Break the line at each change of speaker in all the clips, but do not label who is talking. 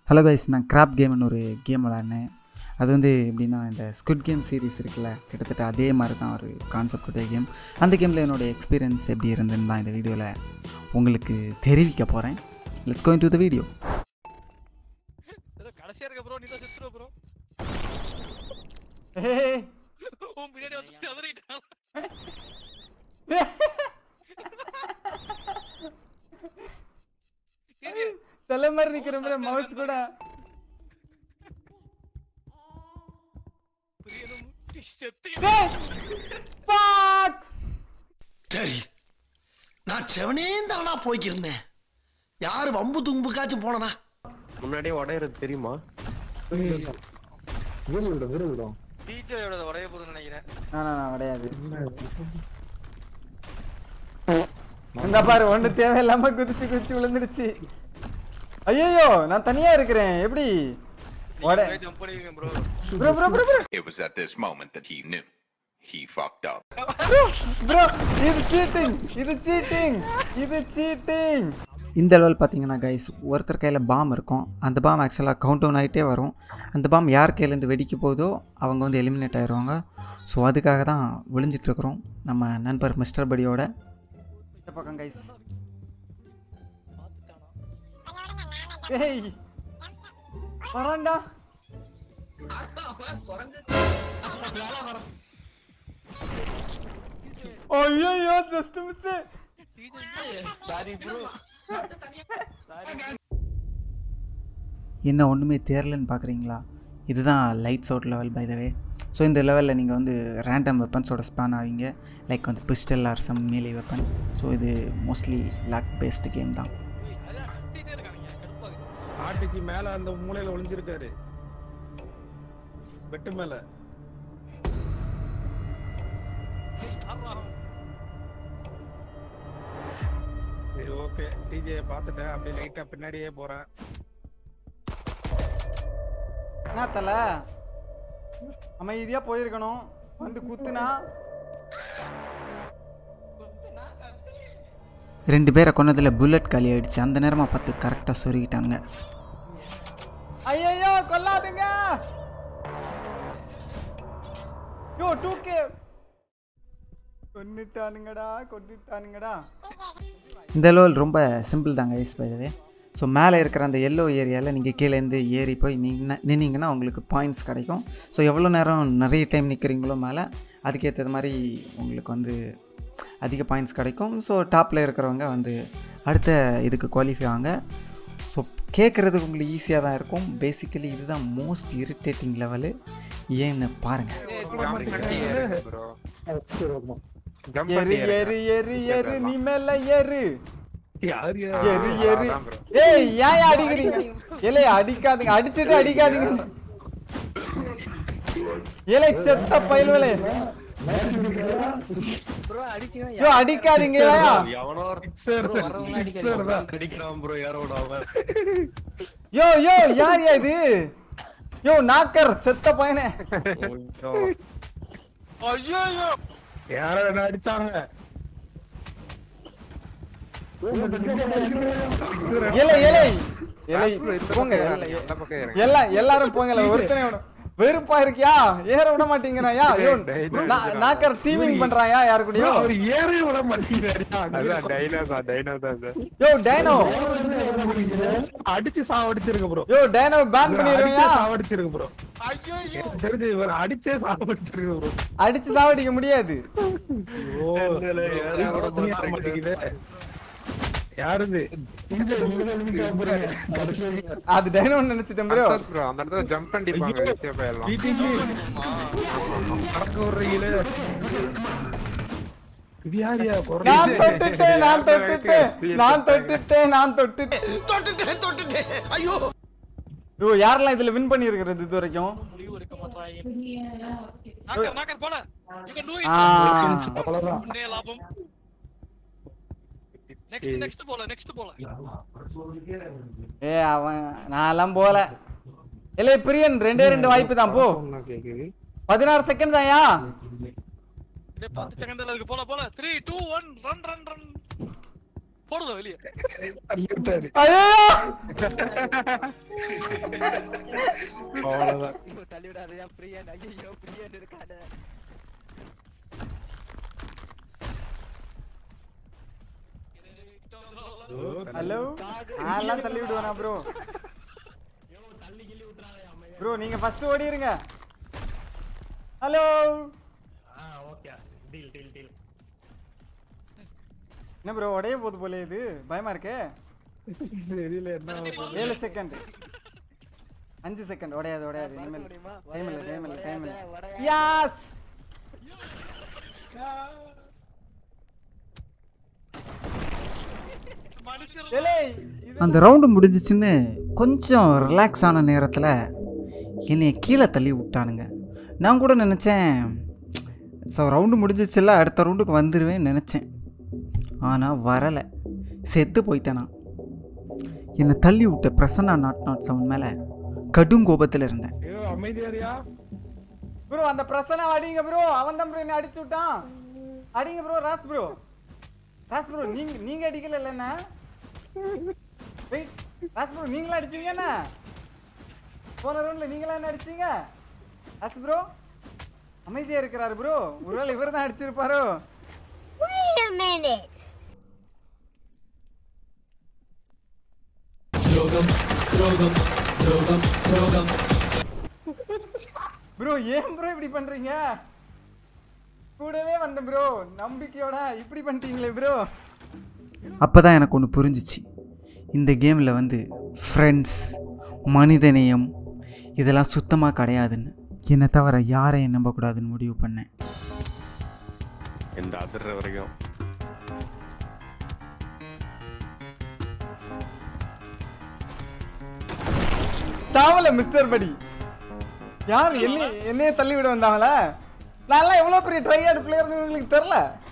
Hello guys நான் crab கேம்னு ஒரு கேம் விளாட்னேன் அது வந்து எப்படின்னா இந்த ஸ்குட் கேம் சீரிஸ் இருக்குல்ல கிட்டத்தட்ட அதே மாதிரி தான் ஒரு கான்செப்ட் உடைய கேம் அந்த கேமில் என்னோடய எக்ஸ்பீரியன்ஸ் எப்படி இருந்துன்னு தான் இந்த வீடியோவில் உங்களுக்கு தெரிவிக்க போகிறேன் let's going to the video
ஏதோ கடைசியா இருக்க ப்ரோ நீ தான் செத்துற ப்ரோ உன் பின்னாடி வந்து கதறிட்டான்
சில மாதிரி நிற்கிற மவுஸ் கூட
பிரியனும் முட்டி செத்து
சரி நான் செவனேந்தானா போய்க்கிருந்தேன் யாரு வம்பு தும்புக்காச்சும் போனனா
முன்னாடியே உடையறது தெரியுமா
டிஜேயோட உடைய போதுன்னு நினைக்கிறேன்
நான் கிடையாது இந்த பாரு ஒண்ணு தேவையில்லாம குதிச்சு குதிச்சு விழுந்துருச்சு ஐயோ நான் தனியா இருக்கிறேன் எப்படி உட
ஜம்ப் பண்ணிருக்கேன் bro
bro bro bro bro
It was at this moment that he knew. He fucked up.
Bro இது சீட்டிங் இது சீட்டிங் இது சீட்டிங் இந்த லெவல் பார்த்தீங்கன்னா கைஸ் ஒருத்தர் கையில் பாம் இருக்கும் அந்த பாம் ஆக்சுவலாக கவுண்ட் டவுன் ஆகிட்டே வரும் அந்த பாம் யார் கையிலேருந்து வெடிக்க போதோ அவங்க வந்து எலிமினேட் ஆயிடுவாங்க ஸோ அதுக்காக தான் விழிஞ்சிட்ருக்குறோம் நம்ம நண்பர் மிஸ்டர் படியோட இந்த பக்கம் கைஸ் ஏய் வரான்டா ஐயோ ஜஸ்ட் மிஸ் என்ன ஒன்றுமே தேரலன்னு பார்க்குறீங்களா இதுதான் lights out level by the way so இந்த லெவலில் நீங்கள் வந்து ரேண்டம் வெப்பன்ஸோட ஸ்பான் ஆவீங்க லைக் வந்து பிஸ்டல் ஆர் சம் மேலே வெப்பன் ஸோ இது மோஸ்ட்லி லாக் பேஸ்டு கேம் தான்
அதான் கத்திட்டே இருக்கானுங்க கடுப்பாகுது
ஆட்டிச்சி மேல அந்த மூலையில ஒளிஞ்சிருக்காரு பெட்டு மேல
ஏய், யார்றா அவன்?
சரி ஓகே டிஜே பாத்துட்டேன் அப்படியே லைட்டா பின்னாடியே போறேன்
என்ன தல அமைதியாக போயிருக்கணும் வந்து குத்துனா ரெண்டு பேரை கொன்னதில் புல்லட் காலி ஆயிடுச்சு அந்த நேரமாக பார்த்து கரெக்டாக சொருகிட்டாங்க ஐயோ கொல்லாதுங்க யோ டூ கே கொன்னுட்டானுங்கடா கொன்னுட்டானுங்கடா இந்த லெவல் ரொம்ப சிம்பிள் தாங்க ஐஸ் பைதவே ஸோ மேலே இருக்கிற அந்த எல்லோ ஏரியாவில் நீங்கள் கீழேருந்து ஏறி போய் நின்ன நின்னீங்கன்னா உங்களுக்கு பாயிண்ட்ஸ் கிடைக்கும் ஸோ எவ்வளோ நேரம் நிறைய டைம் நிற்கிறீங்களோ மேலே அதுக்கேற்றது மாதிரி உங்களுக்கு வந்து அதிக பாயிண்ட்ஸ் கிடைக்கும் ஸோ டாப்பில் இருக்கிறவங்க வந்து அடுத்த இதுக்கு குவாலிஃபை ஆங்க ஸோ கேட்குறதுக்கு உங்களுக்கு ஈஸியாக தான் இருக்கும் பேசிக்கலி இதுதான் மோஸ்ட் இரிட்டேட்டிங் லெவலு ஏன்னு பாருங்கள் எரு எரு எரு எரு நீ மேல எரு
யாரு
எரு எரு ஏய் ஏன் அடிக்கிறீங்க ஏலே அடிக்காதீங்க அடிச்சிட்டு அடிக்காதீங்க ஏலே செத்த பயல்களே யோ அடிக்காதீங்க ஏலையா
சிக்ஸர் சிக்ஸர் தான் அடிக்கிறான் ப்ரோ யாரோட அவன்
யோ யோ யார் யா இது யோ நாக்கர் செத்த பையனே
ஐயோ ஐயோ
யாரோ என்ன அடிச்சாங்க
ஏலே ஏலே ஏலே போங்க ஏலே, எல்லாம் எல்லாரும் போங்கல ஒருத்தனே விட வெறுப்பா இருக்கியா ஏற விட மாட்டேங்கிறான் யா யோ நா- நாக்கர் டீமிங் பண்றாயா யாரு கூடயோ
அவர் ஏறே விட மாட்டேங்கிறாரு
யோ டைனோ
அடிச்சு சாவடிச்சிருக்க ப்ரோ
யோ டைனோ பேன்
அடிச்சே
பண்ணிடுவியா
சாவடிச்சிருக்க ப்ரோ
ஐயோ ஐயோ
தெரிஞ்சு இவர் அடிச்சே சாவடிச்சிருக்க ப்ரோ
அடிச்சு சாவடிக்க முடியாது
ஓ வர மாட்டேங்குது யாரு இது
அது டைனோ நினைச்சிட்டேன் ப்ரோ
அந்த இடத்துல ஜம்ப் பண்ணிப்பாங்க ஈஸியா போயிடலாம்
வீட்டுக்கு நடக்க விடுறீங்களே இது யார் யா
நான் தொட்டுட்டேன் நான் தொட்டுட்டேன் நான் தொட்டுட்டேன் நான் தொட்டுட்டேன்
தொட்டுட்டேன் தொட்டுட்டேன் ஐயோ
யோ யாரெல்லாம் இதுல வின் பண்ணி இருக்கிறது இது வரைக்கும்
முடிவு எடுக்க மாட்டாங்க நாக்கர் நாக்கர் போல you can do it
ஆ,
அவ்வளவுதான்
உன்னே லாபம் நெக்ஸ்ட் நெக்ஸ்ட் போல நெக்ஸ்ட் போல
ஏ அவன் நான் எல்லாம் போல இல்ல பிரியன் ரெண்டே ரெண்டு வாய்ப்பு தான் போ
கேக்குது
பதினாறு செகண்ட் தான்யா
டேய் 10 செகண்ட்ல இருக்கு போல போல 3 2 1 ரன் ரன் ரன் போடுங்க வெளியே
தள்ளி விட்டாரு
ஐயோ
அவ்வளவுதான்
தள்ளி விடாதயா பிரியன் ஐயோ பிரியன் இருக்காத
ஹலோ அதெல்லாம் தள்ளி விடுவேனா ப்ரோ ப்ரோ நீங்க ஃபர்ஸ்ட் ஓடிருங்க ஹலோ என்ன ப்ரோ உடைய போது போல இது பயமா இருக்கு
தெரியல என்ன
ஏழு செகண்ட் அஞ்சு செகண்ட் உடையாது உடையாது இனிமேல் டைம் இல்லை டைம் இல்லை டைம் இல்லை யாஸ் அந்த ரவுண்டு முடிஞ்சிச்சுன்னு கொஞ்சம் ரிலாக்ஸ் ஆன நேரத்தில் என்னை கீழே தள்ளி விட்டானுங்க நான் கூட நினச்சேன் ஸோ ரவுண்டு முடிஞ்சிச்சுல அடுத்த ரவுண்டுக்கு வந்துடுவேன்னு நினச்சேன் ஆனால் வரலை செத்து போயிட்டேன் நான் என்னை தள்ளி விட்ட பிரசன்னா நாட் நாட் செவன் மேலே கடும் கோபத்தில் இருந்தேன்
ஐயோ அமைதியாரியா
ப்ரோ அந்த பிரசன்னா அடிங்க ப்ரோ அவன் தான் ப்ரோ என்ன அடிச்சு விட்டான் அடிங்க bro Ross bro Ross bro நீங்க நீங்க அடிக்கல இல்லைண்ணா வெயிட் ராஸ் ப்ரோ நீங்களா அடிச்சீங்க என்ன போன ரவுண்ட்ல நீங்களா என்ன அடிச்சீங்க ராஸ் ப்ரோ அமைதியா இருக்கிறாரு ப்ரோ ஒருவேளை இவர் தான் அடிச்சிருப்பாரோ
Wait a minute.
ப்ரோ ஏன் ப்ரோ இப்படி பண்றீங்க கூடவே வந்த ப்ரோ நம்பிக்கையோட இப்படி பண்ணிட்டீங்களே ப்ரோ அப்பதான் எனக்கு ஒன்று புரிஞ்சிச்சு இந்த கேமில் வந்து ஃப்ரெண்ட்ஸ் மனிதநேயம் இதெல்லாம் சுத்தமாக கிடையாதுன்னு என்னை தவிர யாரையும் நம்பக்கூடாதுன்னு முடிவு பண்ணேன்
இந்த அதிர்ற வரைக்கும்
தாவல மிஸ்டர் படி யார் என்ன என்னைய தள்ளி விட வந்தாங்களா நான்லாம் எவ்வளோ பெரிய ட்ரையார்டு பிளேயர்னு உங்களுக்கு தெரில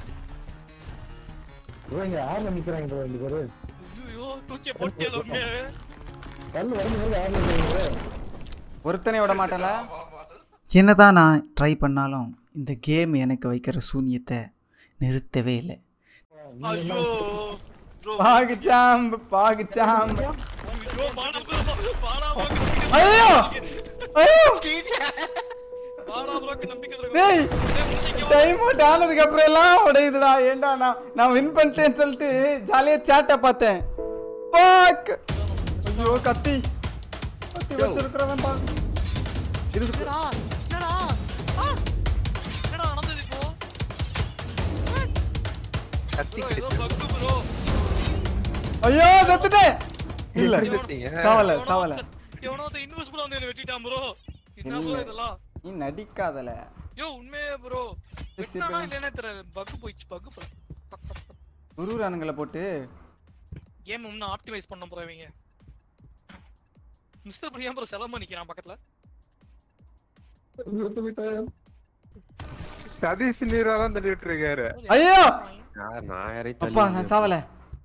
ப்ரோ இங்க யார் நிக்கிறாங்க ப்ரோ ரெண்டு பேரு
ஐயோ தூக்கி போட்டியல உண்மையாவே
கல் வரும்போது யார் நிக்கிறாங்க
ஒருத்தனை விட மாட்டேன்ல என்னதான் நான் ட்ரை பண்ணாலும் இந்த கேம் எனக்கு வைக்கிற சூன்யத்தை நிறுத்தவே இல்லை
ஐயோ ப்ரோ
பாகு சாம்பு பாகு சாம்பு
ஐயோ மாடா ப்ரோ மாடா ப்ரோ
ஐயோ ஐயோ
மாடா ப்ரோக்கு நம்பிக்கை இருக்கு
டேய் டைம் அவுட் ஆனதுக்கு அப்புறம் எல்லாம் உடையுதுடா ஏன்டா நான் நான் வின் பண்ணிட்டேன்னு சொல்லிட்டு ஜாலியா சேட்டை பார்த்தேன் பாக் ஐயோ கத்தி கத்தி வச்சிருக்கிறவன் பாக் இது
என்னடா என்னடா ஆ! என்னடா நடந்தது இப்போ ப்ரோ ஏதோ பக்கு ப்ரோ
ஐயோ செத்துட்டேன் இல்ல சாவல சாவல
எவனோ ஒருத்தன் இன்விசிபிள் வந்து என்ன வெட்டிட்டான் ப்ரோ என்ன ப்ரோ இதெல்லாம்
நீ நடிக்காதல
யோ உண்மையே ப்ரோ
Yes,
வெட்டினானா
இப்ப-
இல்லைன்னே தெரியல பக்கு போயிடுச்சு பக்கு ப்ரோ
குருரானுங்களை போட்டு
கேம் இன்னும் ஆப்டிமைஸ் பண்ண ப்ரோ இவங்க மிஸ்டர் பண்ணி ப்ரோ செலவு நிக்கிறான் பக்கத்துல
சதீஷ் நீரா தான் தள்ளி விட்டுருக்காரு
ஐயோ
யார் நான் யாரையும்
அப்பா
தள்ளி
நான் சாவல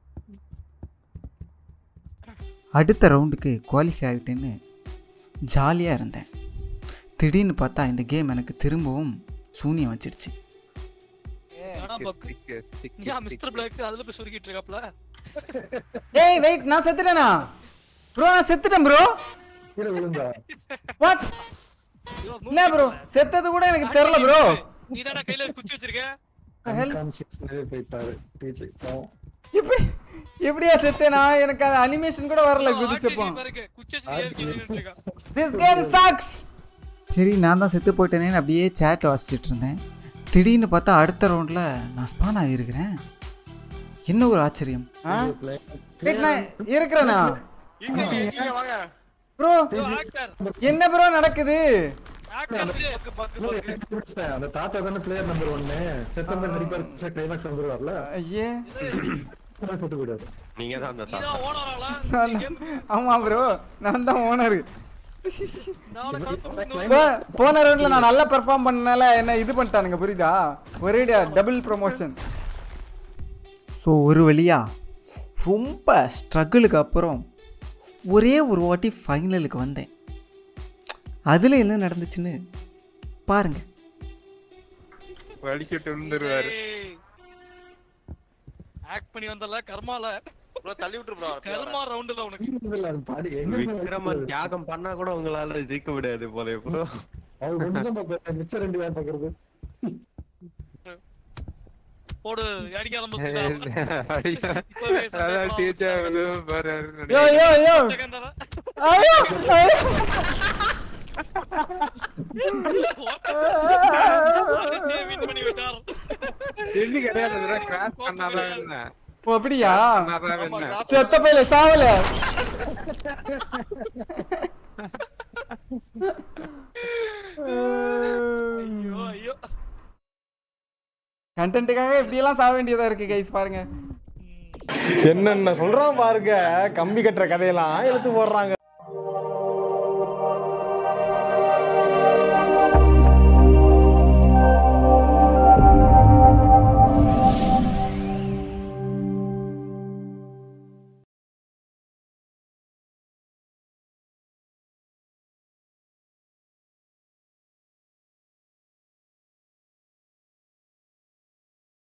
அடுத்த ரவுண்டுக்கு குவாலிஃபை ஆகிட்டேன்னு ஜாலியாக இருந்தேன் திடீர்னு பார்த்தா இந்த கேம் எனக்கு திரும்பவும் சூனியம் வச்சிடுச்சு
ஏடா பக்கு ஏன் மிஸ்டர் பிளாக் அதுல போய் சுருக்கிட்டு இருக்காப்ல
ஏய் வெயிட் நான் செத்துட்டேனா ப்ரோ நான் செத்துட்டேன் ப்ரோ
கீழே விழுந்தா
வாட்
ஐயோ,
என்ன ப்ரோ செத்தது கூட எனக்கு தெரியல ப்ரோ
நீ தானே கையில குச்சி வச்சிருக்க
கான்சியஸ் நிறைய போயிட்டாரு டிஜே
எப்படி எப்படியா செத்தேனா எனக்கு அந்த அனிமேஷன் கூட வரல குதிச்சப்போ
ஆர்டிஜி பாருங்க குச்சி வச்சு ஏறி நின்னுட்டு இருக்கான்
திஸ் கேம் சாக்ஸ் சரி நான் தான் செத்து போயிட்டேனேன்னு அப்படியே சேட் வாசிச்சிட்டு இருந்தேன் திடீர்னு பார்த்தா அடுத்த ரவுண்டில் நான் ஸ்பான் ஆகியிருக்கிறேன் என்ன ஒரு ஆச்சரியம் ஆ Wait, நான் இருக்கிறேனா
இங்க இங்க வாங்க
ப்ரோ
ஆக்டர்
என்ன ப்ரோ நடக்குது
ஆக்டர்
அந்த தாத்தா தானே பிளேயர் நம்பர் ஒன்னு செத்தம்பர் நடிப்பார் கிளைமேக்ஸ் வந்துருவார்ல
ஐயே
அதான் செத்து போயிடாரு
நீங்க தான் அந்த தாத்தா
இதான் ஓனரால
நான் தான்- ஆமா ப்ரோ நான் தான் ஓனரு
நாளை கலப்பு
போன ரவுண்டில் நான் நல்லா பெர்ஃபார்ம் பண்ணனால என்ன இது பண்ணிட்டானுங்க புரியுதா ஒரேடியா டபுள் ப்ரொமோஷன் ஸோ ஒரு வழியா ரொம்ப ஸ்ட்ரகிளுக்கு அப்புறம் ஒரே ஒரு வாட்டி ஃபைனலுக்கு வந்தேன் அதில் என்ன நடந்துச்சுன்னு பாருங்க
வலிக்கிட்டு விழுந்துருவாரு
ஆக்ட் பண்ணி வந்தல கர்மால
ப்ரோ தள்ளி விட்டுரு ப்ரோ
கர்மா ரவுண்டுல உனக்கு
இல்ல, அது பாடி எங்க
விக்ரமன் தியாகம் பண்ணா கூட உங்களால ஜெயிக்க முடியாது போல ப்ரோ
அவர் கொஞ்சம் பாப்பாரு, மிச்சம் ரெண்டு பேர் பாக்குறது
போடு அடிக்க ஆரம்பிச்சுடா
அதான் டீச்சர் பாரு
யோ யோ யோ
செகண்ட் தர
ஐயோ ஐயோ.
அடிச்சு வின் பண்ணி விட்டார்
இன்னி கிடையாது கிராஸ் பண்ணாதான் என்ன
ஓ அப்படியா
பண்ணாதான் என்ன
செத்த பையில சாவல
ஐயோ ஐயோ
கண்டென்ட்டுக்காக இப்படியெல்லாம் சாக வேண்டியதா இருக்கு கைஸ் பாருங்க
என்னென்ன சொல்றான் பாருங்க கம்பி கட்டுற கதையெல்லாம் இழுத்து போடுறாங்க